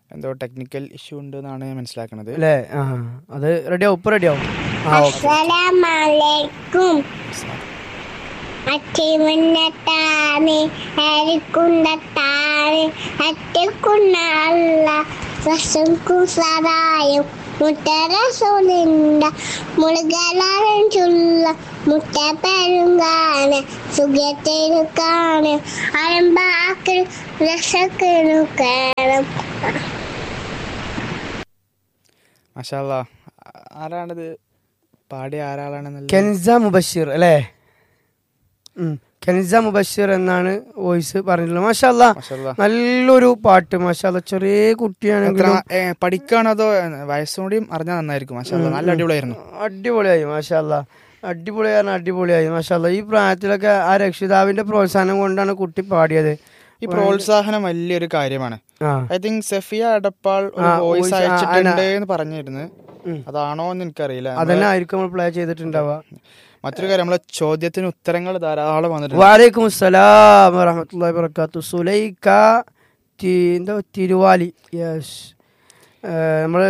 എന്തോ technical issue ഉണ്ട് എന്നാണ് ഞാൻ മനസ്സിലാക്കുന്നത് അല്ലേ ആ അത് റെഡിയാവും ഇപ്പൊ റെഡിയാവും ആ ഓക്കെ അസ്സലാമലൈക്കും അച്ചിവന്നത്താണ് ഹരിക്കുണ്ടത്താണ് അറ്റക്കുന്ന അല്ല റസുക്കും സറായും മുട്ടറസൂലിണ്ട മുളുകലാരൻ ചുള്ള മുട്ട പെരുങ്കാണ് സുഖത്തിരുക്കാണ് അരമ്പാക്കിൽ രസക്കിരുക്കണം മഷാല്ല ആരാണിത് പാടിയ ആരാളാണെന്നല്ല കെൻസ മുബഷിർ അല്ലേ ഉം. കെൻസ മുബഷിർ എന്നാണ് വോയിസ് പറഞ്ഞിട്ടുള്ളത് മാഷാല്ല മഷാല്ല നല്ലൊരു പാട്ട് മാഷാല്ല ചെറിയ എത്ര കുട്ടിയാണെങ്കിലും ഏ, പഠിക്കുകയാണോ അതോ വയസ്സുകൂടിയും അറിഞ്ഞാൽ നന്നായിരിക്കും മഷാല്ല നല്ല അടിപൊളിയായിരുന്നു അടിപൊളിയായി മാഷാല്ല അടിപൊളിയാണ് അടിപൊളിയായി മാഷാല്ല ഈ പ്രായത്തിലൊക്കെ ആ രക്ഷിതാവിന്റെ പ്രോത്സാഹനം കൊണ്ടാണ് കുട്ടി പാടിയത് ഈ പ്രോത്സാഹനം വലിയൊരു കാര്യമാണ് ആ ഐ തിങ്ക് സെഫിയ അടപ്പാൾ ഒരു ആ, വോയിസ് voice, ആ, അയച്ചിട്ടുണ്ട് എന്ന് പറഞ്ഞിരുന്നു ഉം. അതാണോ എന്ന് എനിക്കറിയില്ല അതന്നെ ആയിരിക്കും നമ്മൾ പ്ലേ ചെയ്തിട്ടുണ്ടാവുക മറ്റൊരു കാര്യം നമ്മളെ ചോദ്യത്തിന് ഉത്തരങ്ങൾ ധാരാളം വന്നിട്ടുണ്ട് വാലേക്കും അസ്സലാം വറഹമത്തുള്ളാഹി വബറകാത്തു സുലൈക്ക തി- എന്താ തിരുവാലി യെസ് നമ്മൾ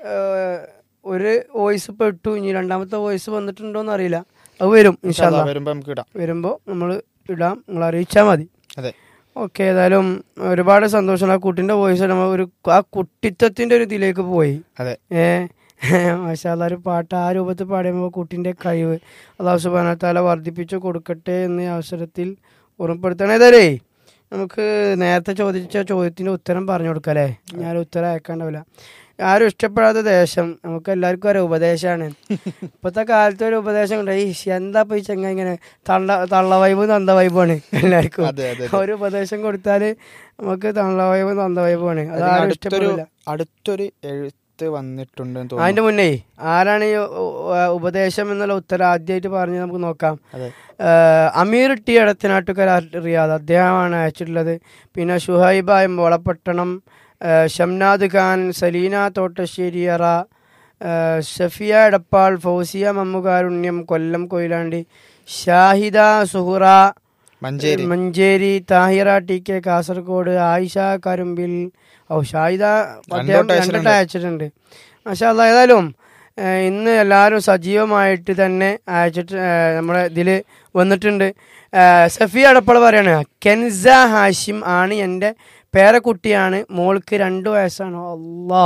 ഒരു വോയിസ് ഇപ്പോൾ ഇട്ടു ഇനി രണ്ടാമത്തെ വോയിസ് വന്നിട്ടുണ്ടോന്ന് അറിയില്ല അത് വരും ഇൻഷാല്ല വരുമ്പോ നമുക്ക് ഇടാം വരുമ്പോൾ നമ്മൾ ഇടാം നിങ്ങൾ അറിയിച്ചാൽ മതി അതെ ഓക്കെ ഏതായാലും ഒരുപാട് സന്തോഷം ആ കുട്ടിൻ്റെ വോയിസ് നമ്മൾ ഒരു ആ കുട്ടിത്തത്തിൻ്റെ ഒരു ഇതിലേക്ക് പോയി അതെ ഏ മാഷാല്ല ഒരു പാട്ട് ആ രൂപത്തിൽ പാടുമ്പോൾ കുട്ടിൻ്റെ കഴിവ് അള്ളാഹു സുബാനത്താല വർദ്ധിപ്പിച്ചു കൊടുക്കട്ടെ എന്ന ഈ അവസരത്തിൽ ഓർമ്മപ്പെടുത്തണം ഏതായാലേ നമുക്ക് നേരത്തെ ചോദിച്ച ചോദ്യത്തിൻ്റെ ഉത്തരം പറഞ്ഞു കൊടുക്കാം അല്ലേ ഞാൻ ഉത്തരം അയക്കാണ്ടാവില്ല ആരും ഇഷ്ടപ്പെടാത്ത ദേശം നമുക്ക് എല്ലാവർക്കും ഒരു ഉപദേശമാണ് ഇപ്പോഴത്തെ കാലത്ത് ഒരു ഉപദേശം ഉണ്ട് ഈ എന്താ ഇപ്പൊ ഈ ചെങ്ങ ഇങ്ങനെ തള്ള തള്ള വൈബ് തന്ത വൈബാണ് എല്ലാവർക്കും അതെ അതെ ഒരു ഉപദേശം കൊടുത്താല് നമുക്ക് തള്ള വൈബ് തന്ത വൈബാണ് അത് അതിന് ആരും അടുത്തൊരു ഇഷ്ടപ്പെടില്ല അടുത്തൊരു എഴുത്ത് വന്നിട്ടുണ്ടെന്ന് തോന്നുന്നു അതിന്റെ മുന്നേ ആരാണ് ഈ ഉ- ഉ- ഉപദേശം എന്നുള്ള ഉത്തരം ആദ്യമായിട്ട് പറഞ്ഞ് നമുക്ക് നോക്കാം അതെ ഏഹ് അമീർ ടി എടത്തനാട്ടുകര റിയാദ് അദ്ദേഹമാണ് അയച്ചിട്ടുള്ളത് പിന്നെ ഷുഹൈബ എം വളപട്ടണം ഏഹ് ഷംനാദ് ഖാൻ സലീന തോട്ടശ്ശേരിയറ ഏഹ് ഷഫിയ എടപ്പാൾ ഫൗസിയ മമ്മുകാരുണ്യം കൊല്ലം കൊയിലാണ്ടി ഷാഹിദ സുഹുറ മഞ്ചേരി മഞ്ചേരി താഹിറ ടി കെ കാസർഗോഡ് ആയിഷ കരുമ്പിൽ ഓ ഷാഹിദ അദ്ദേഹം രണ്ടോട്ട് രണ്ടിട്ട് അയച്ചിട്ടുണ്ട് മാഷാ അല്ലാ, ഏതായാലും ഏഹ്, ഇന്ന് എല്ലാവരും സജീവമായിട്ട് തന്നെ അയച്ചിട്ട് ഏഹ്, നമ്മുടെ ഇതിൽ വന്നിട്ടുണ്ട് ഏഹ്, സഫി അടപ്പള പറയാണ് കെൻസ ഹാഷിം ആണ് എൻ്റെ പേരക്കുട്ടിയാണ് മോൾക്ക് രണ്ട് വയസ്സാണ് അല്ലാ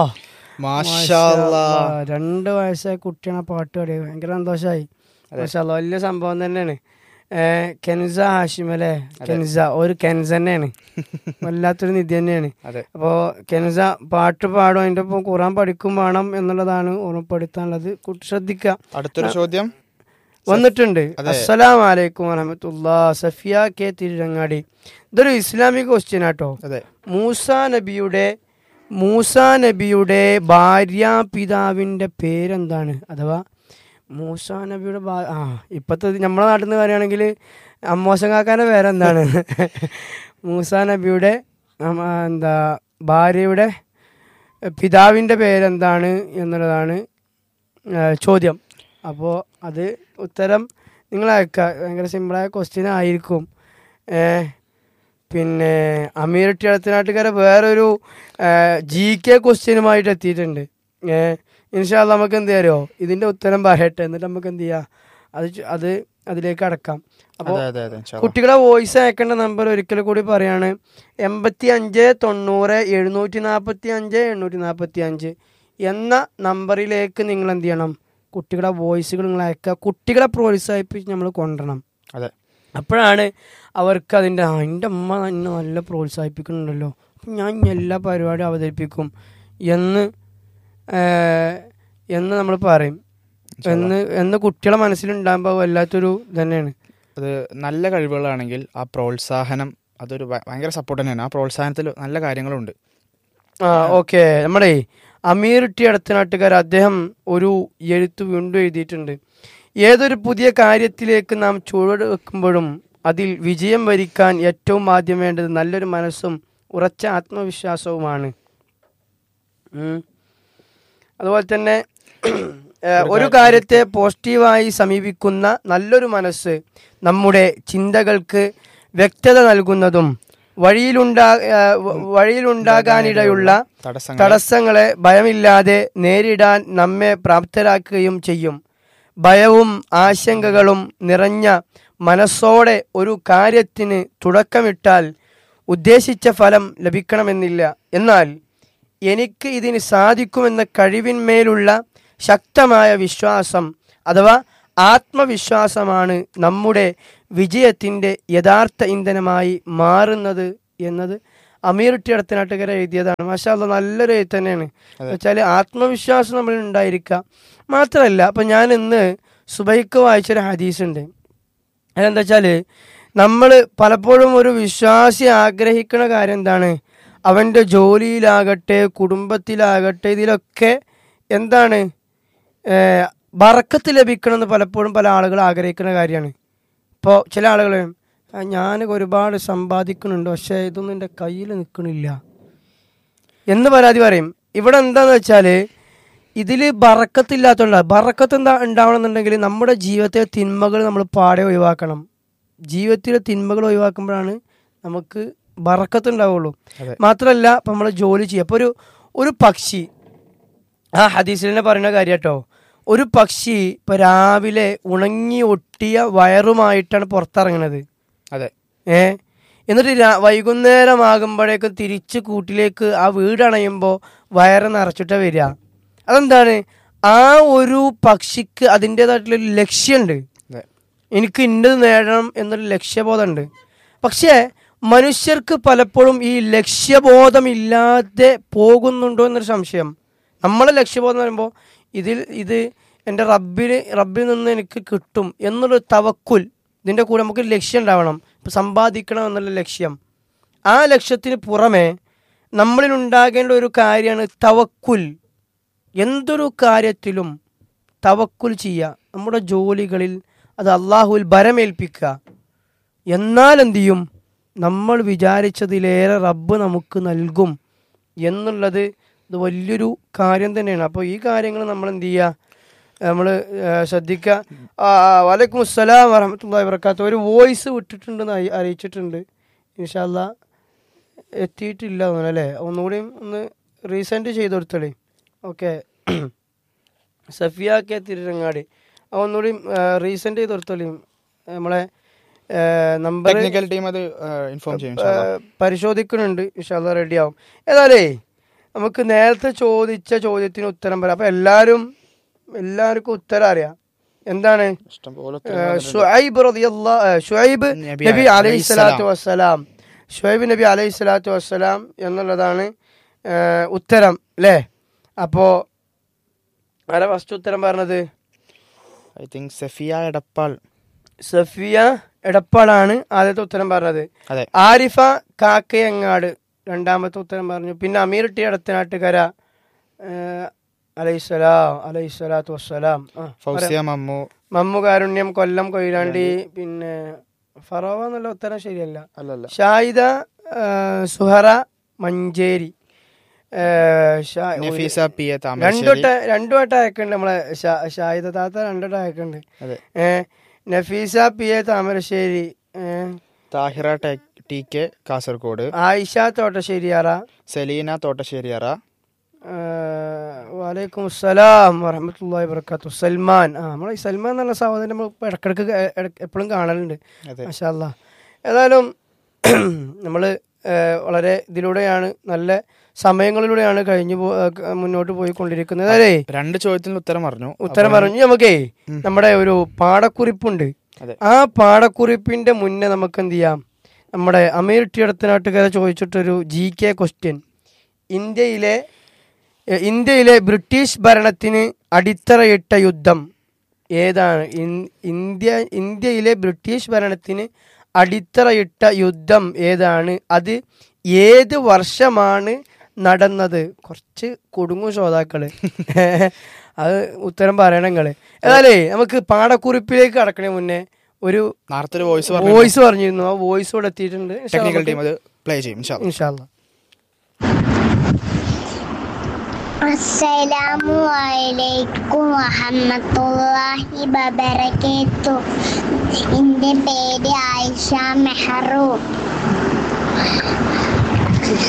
മാഷാല്ലാ രണ്ട് വയസ്സായ കുട്ടിയാണ് ആ പാട്ട് പാടിയത് ഭയങ്കര സന്തോഷമായി മാഷാല്ലാ വലിയ സംഭവം തന്നെയാണ് ഏഹ്, കെൻസ ഹാഷിം അല്ലേ കെൻസ ഒരു കെൻസ തന്നെയാണ് വല്ലാത്തൊരു നിധി തന്നെയാണ് അതെ അപ്പോൾ കെൻസ പാട്ട് പാടും അതിൻ്റെ ഒപ്പം ഖുറാൻ പഠിക്കും വേണം എന്നുള്ളതാണ് ഓർമ്മപ്പെടുത്താനുള്ളത് കുട്ടി ശ്രദ്ധിക്കുക അടുത്തൊരു ചോദ്യം വന്നിട്ടുണ്ട് അസ്സലാം വലൈക്കും വറഹമത്തുള്ള സഫിയ കെ തിരുരങ്ങാടി ഇതൊരു ഇസ്ലാമിക് ക്വസ്റ്റ്യൻ ആട്ടോ അതെ മൂസ നബിയുടെ മൂസ നബിയുടെ ഭാര്യ പിതാവിൻ്റെ പേരെന്താണ് അഥവാ മൂസ നബിയുടെ ഭാ- ആ ഇപ്പോഴത്തെ നമ്മുടെ നാട്ടിൽ നിന്ന് പറയുകയാണെങ്കിൽ അമ്മോശം കാക്കാൻ്റെ പേരെന്താണ് മൂസ നബിയുടെ അമ്മ- എന്താ ഭാര്യയുടെ പിതാവിൻ്റെ പേരെന്താണ് എന്നുള്ളതാണ് ആ, ചോദ്യം അപ്പോൾ അത് ഉത്തരം നിങ്ങൾ അയക്കുക ഭയങ്കര സിമ്പിളായ ക്വസ്റ്റ്യൻ ആയിരിക്കും ഏ, പിന്നെ അമീർ ടിളത്തിനാട്ടുകാരെ വേറൊരു ജി കെ ക്വസ്റ്റ്യനുമായിട്ട് എത്തിയിട്ടുണ്ട് ഏഹ് ഇൻഷാല്ല നമുക്ക് എന്ത് ചെയ്യാരോ ഇതിൻ്റെ ഉത്തരം പറയട്ടെ എന്നിട്ട് നമുക്ക് എന്ത് ചെയ്യാം അത് ചു- അത് അതിലേക്ക് അടക്കാം അപ്പോൾ അതെ അതെ അതെ ഇൻഷാ അല്ലാ. കുട്ടികളെ വോയിസ് അയക്കേണ്ട നമ്പർ ഒരിക്കൽ കൂടി പറയാണ് എൺപത്തി അഞ്ച് തൊണ്ണൂറ് എഴുന്നൂറ്റി നാൽപ്പത്തി അഞ്ച് എണ്ണൂറ്റി നാൽപ്പത്തി അഞ്ച് എന്ന നമ്പറിലേക്ക് നിങ്ങൾ എന്ത് ചെയ്യണം കുട്ടികളുടെ വോയിസുകൾ നിങ്ങൾ അയക്കുക കുട്ടികളെ പ്രോത്സാഹിപ്പിച്ച് നമ്മൾ കൊണ്ടുവരണം അതെ അപ്പോഴാണ് അവർക്ക് അതിൻ്റെ ആ എൻ്റെ അമ്മ എന്നെ നല്ല പ്രോത്സാഹിപ്പിക്കുന്നുണ്ടല്ലോ അപ്പം ഞാൻ ഇനി എല്ലാ പരിപാടിയും അവതരിപ്പിക്കും എന്ന് ഏഹ്, എന്ന് നമ്മൾ പറയും എന്ന് എന്ന് കുട്ടികളെ മനസ്സിലുണ്ടാകുമ്പോൾ വല്ലാത്തൊരു തന്നെയാണ് അത് നല്ല കഴിവുകളാണെങ്കിൽ ആ പ്രോത്സാഹനം അതൊരു ഭ- ഭയങ്കര സപ്പോർട്ട് തന്നെയാണ് ആ പ്രോത്സാഹനത്തിൽ നല്ല കാര്യങ്ങളുണ്ട് ആ ഓക്കെ നമ്മുടെ അമീർ ടി അടുത്തനാട്ടുകാർ അദ്ദേഹം ഒരു എഴുത്ത് വീണ്ടും എഴുതിയിട്ടുണ്ട് ഏതൊരു പുതിയ കാര്യത്തിലേക്ക് നാം ചുവട് വെക്കുമ്പോഴും അതിൽ വിജയം വരിക്കാൻ ഏറ്റവും ആദ്യം വേണ്ടത് നല്ലൊരു മനസ്സും ഉറച്ച ആത്മവിശ്വാസവുമാണ് ഉം. അതുപോലെ തന്നെ ഏഹ്, ഒരു കാര്യത്തെ പോസിറ്റീവായി സമീപിക്കുന്ന നല്ലൊരു മനസ്സ് നമ്മുടെ ചിന്തകൾക്ക് വ്യക്തത നൽകുന്നതും വഴിയിലുണ്ടാ ആ, വ- വഴിയിലുണ്ടാകാനിടയുള്ള തടസ്സങ്ങൾ തടസ്സങ്ങളെ ഭയമില്ലാതെ നേരിടാൻ നമ്മെ പ്രാപ്തരാക്കുകയും ചെയ്യും ഭയവും ആശങ്കകളും നിറഞ്ഞ മനസ്സോടെ ഒരു കാര്യത്തിന് തുടക്കമിട്ടാൽ ഉദ്ദേശിച്ച ഫലം ലഭിക്കണമെന്നില്ല എന്നാൽ എനിക്ക് ഇതിന് സാധിക്കുമെന്ന കഴിവിന്മേലുള്ള ശക്തമായ വിശ്വാസം അഥവാ ആത്മവിശ്വാസമാണ് നമ്മുടെ വിജയത്തിൻ്റെ യഥാർത്ഥ ഇന്ധനമായി മാറുന്നത് എന്നത് അമീർ ടി അടുത്തനാട്ടുകര എഴുതിയതാണ് മാഷാല്ല നല്ലൊരു എഴുത്ത് തന്നെയാണ് വെച്ചാൽ ആത്മവിശ്വാസം നമ്മൾ ഉണ്ടായിരിക്കുക മാത്രമല്ല അപ്പം ഞാൻ ഇന്ന് സുബൈക്ക് വായിച്ചൊരു ഹദീസ് ഉണ്ട് അതെന്താ വെച്ചാൽ നമ്മൾ പലപ്പോഴും ഒരു വിശ്വാസി ആഗ്രഹിക്കുന്ന കാര്യം എന്താണ് അവൻ്റെ ജോലിയിലാകട്ടെ കുടുംബത്തിലാകട്ടെ ഇതിലൊക്കെ എന്താണ് ഏഹ്, ബറക്കത്ത് ലഭിക്കണമെന്ന് പലപ്പോഴും പല ആളുകൾ ആഗ്രഹിക്കുന്ന കാര്യമാണ് ഇപ്പോൾ ചില ആളുകൾ ഞാൻ ഒരുപാട് സമ്പാദിക്കുന്നുണ്ട് പക്ഷേ ഇതൊന്നും എൻ്റെ കയ്യിൽ നിൽക്കണില്ല എന്ന് പരാതി പറയും ഇവിടെ എന്താന്ന് വെച്ചാൽ ഇതിൽ ബറക്കത്തില്ലാത്തതുകൊണ്ടാണ് ബറക്കത്ത് എന്താ ഉണ്ടാവണമെന്നുണ്ടെങ്കിൽ നമ്മുടെ ജീവിതത്തിലെ തിന്മകൾ നമ്മൾ പാടെ ഒഴിവാക്കണം ജീവിതത്തിലെ തിന്മകൾ ഒഴിവാക്കുമ്പോഴാണ് നമുക്ക് ബറക്കത്ത് ഉണ്ടാവുള്ളൂ അതെ. മാത്രമല്ല ഇപ്പം നമ്മൾ ജോലി ചെയ്യുക അപ്പോൾ ഒരു ഒരു പക്ഷി ആ ഹദീസിൽ തന്നെ പറയുന്ന കാര്യം കേട്ടോ ഒരു പക്ഷി ഇപ്പം രാവിലെ ഉണങ്ങി ഒട്ടിയ വയറുമായിട്ടാണ് പുറത്തിറങ്ങുന്നത് അതെ ഏ എന്നിട്ട് രാ- വൈകുന്നേരമാകുമ്പോഴേക്കും തിരിച്ച് കൂട്ടിലേക്ക് ആ വീടണയുമ്പോൾ വയറ് നിറച്ചിട്ട് വരിക അതെന്താണ് ആ ഒരു പക്ഷിക്ക് അതിൻ്റെതായിട്ടുള്ളൊരു ലക്ഷ്യമുണ്ട് അതെ എനിക്ക് ഇന്നത് നേടണം എന്നൊരു ലക്ഷ്യബോധമുണ്ട് പക്ഷേ മനുഷ്യർക്ക് പലപ്പോഴും ഈ ലക്ഷ്യബോധമില്ലാതെ പോകുന്നുണ്ടോ എന്നൊരു സംശയം നമ്മളെ ലക്ഷ്യബോധം എന്ന് പറയുമ്പോൾ ഇതിൽ ഇത് എൻ്റെ റബ്ബിന് റബ്ബിൽ നിന്ന് എനിക്ക് കിട്ടും എന്നുള്ളൊരു തവക്കുൽ ഇതിൻ്റെ കൂടെ നമുക്ക് ലക്ഷ്യം ഉണ്ടാവണം ഇപ്പം സമ്പാദിക്കണം എന്നുള്ള ലക്ഷ്യം ആ ലക്ഷ്യത്തിന് പുറമെ നമ്മളിൽ ഉണ്ടാകേണ്ട ഒരു കാര്യമാണ് തവക്കുൽ എന്തൊരു കാര്യത്തിലും തവക്കുൽ ചെയ്യുക നമ്മുടെ ജോലികളിൽ അത് അള്ളാഹുവിൽ ഭരമേൽപ്പിക്കുക എന്നാൽ എന്ത് ചെയ്യും നമ്മൾ വിചാരിച്ചതിലേറെ റബ്ബ് നമുക്ക് നൽകും എന്നുള്ളത് ഇത് വലിയൊരു കാര്യം തന്നെയാണ് അപ്പോൾ ഈ കാര്യങ്ങൾ നമ്മൾ എന്ത് ചെയ്യുക നമ്മൾ ശ്രദ്ധിക്കുക ആ, ആ, വലൈക്കും അസ്സലാം വറഹമത്തല്ലാ വർക്കാത്ത ഒരു വോയിസ് വിട്ടിട്ടുണ്ടെന്ന് അറി- അറിയിച്ചിട്ടുണ്ട് ഇൻഷാല്ല എത്തിയിട്ടില്ല തോന്നുന്നു അല്ലേ ഒന്നുകൂടിയും ഒന്ന് റീസെൻറ്റ് ചെയ്ത് കൊടുത്തോളേ ഓക്കെ സഫിയ കെ തിരുരങ്ങാടി ആ ഒന്നുകൂടി റീസെൻറ്റ് ചെയ്ത് കൊടുത്തോളി നമ്മളെ നമ്പർ ടെക്നിക്കൽ ടീം അത് ഇൻഫോം ചെയ്യും ഇൻഷാ അല്ലാ. പരിശോധിക്കുന്നുണ്ട് ഇൻഷാല്ല റെഡിയാവും ഏതായാലേ നമുക്ക് നേരത്തെ ചോദിച്ച ചോദ്യത്തിന് ഉത്തരം പറയാം അപ്പം എല്ലാവരും എല്ലാവർക്കും ഉത്തരം അറിയാം എന്താണ് ഇഷ്ടം പോലെ ഏഹ്, ഷുഐബ് റളിയല്ലാ- ഏഹ്, ഷുഐബ് നബി നബി അലൈഹി അലൈഹി സ്വലാത്തു വസ്സലാം ഷുഐബ് നബി അലൈഹി സ്വലാത്തു വസ്സലാം എന്നുള്ളതാണ് ഏഹ്, ഉത്തരം അല്ലേ അപ്പോ ആരാ ഫസ്റ്റ് ഉത്തരം പറഞ്ഞത് ഐ തിങ്ക് സഫിയ എടപ്പാൾ സഫിയ എടപ്പാളാണ് ആദ്യത്തെ ഉത്തരം പറഞ്ഞത് അതെ ആരിഫ കാക്കയങ്ങാട് രണ്ടാമത്തെ ഉത്തരം പറഞ്ഞു പിന്നെ അമീർ ടി അടത്തനാട്ടുകര ഏഹ്, അലൈഹിസ്സലാം അലൈഹിസ്സലാത്തു വസ്സലാം ആ, ഫൗസിയ മമ്മു മമ്മു കാരുണ്യം കൊല്ലം കൊയിലാണ്ടി പിന്നെ ഫറോവ എന്നുള്ള ഉത്തരം ശരിയല്ല അല്ലല്ല ഷാഹിദ ആ, സുഹറ മഞ്ചേരി ആ, ഷാ- ഒരു- നഫീസ പി എ രണ്ടു താമരശ്ശേരി വട്ടം രണ്ടു വട്ടം അയക്കുന്നുണ്ട് നമ്മളെ ഷാ- ഷാഹിദ താത്ത രണ്ടു വട്ടം അയക്കുന്നുണ്ട് അതെ ഏ നഫീസ പി എ താമരശ്ശേരി ഏ, താഹിറ ടെ- ടി കെ കാസർഗോഡ് ആയിഷ തോട്ടശ്ശേരിയാറ സെലീന തോട്ടശ്ശേരിയറ ആ, വലൈക്കും അസ്സലാം വറഹമത്തല്ലാഹി വബർക്കാത്തു സൽമാൻ ആ നമ്മളെ ഈ സൽമാൻ എന്ന് പറഞ്ഞ സഹോദരൻ നമ്മൾ ഇപ്പൊ ഇടക്കിടക്ക് എപ്പോഴും കാണലുണ്ട് അതെ മാഷാല്ല ഏതായാലും നമ്മൾ വളരെ ഇതിലൂടെയാണ് നല്ല സമയങ്ങളിലൂടെയാണ് കഴിഞ്ഞു പോ ഏ, ക- മുന്നോട്ട് പോയിക്കൊണ്ടിരിക്കുന്നത് അല്ലേ രണ്ട് ചോദ്യത്തിന് ഉത്തരം പറഞ്ഞു ഉത്തരം പറഞ്ഞു നമുക്കേ നമ്മുടെ ഒരു പാടക്കുറിപ്പുണ്ട് അതെ. ആ പാടക്കുറിപ്പിന്റെ മുന്നേ നമുക്ക് എന്ത് ചെയ്യാം നമ്മുടെ അമീർ ടി അടുത്തനാട്ടുകാരെ ചോദിച്ചിട്ടൊരു ജി കെ ക്വസ്റ്റ്യൻ ഇന്ത്യയിലെ എ, ഇന്ത്യയിലെ ബ്രിട്ടീഷ് ഭരണത്തിന് അടിത്തറയിട്ട യുദ്ധം ഏതാണ് ഇൻ- ഇന്ത്യ ഇന്ത്യയിലെ ബ്രിട്ടീഷ് ഭരണത്തിന് അടിത്തറയിട്ട യുദ്ധം ഏതാണ് അത് ഏത് വർഷമാണ് നടന്നത് കുറച്ച് കുടുങ്ങു ശ്രോതാക്കള് അത് ഉത്തരം പറയണം നിങ്ങള് ഏതായാലേ നമുക്ക് പാടക്കുറിപ്പിലേക്ക് കടക്കണേ മുന്നേ ഒരു നേരത്തെ ഒരു വോയിസ് പറഞ്ഞു വോയിസ് പറഞ്ഞിരുന്നു ആ വോയിസ് ഇവിടെ എത്തിയിട്ടുണ്ട് ടെക്നിക്കൽ ടീം അത് പ്ലേ ചെയ്യും ഇൻഷാ അല്ലാ. ഇൻഷാല്ല അസ്സലാമു അലൈക്കും വറഹ്മത്തുള്ളാഹി വബറകാത്തു എൻ്റെ പേര് ആയിഷ മെഹറൂബ്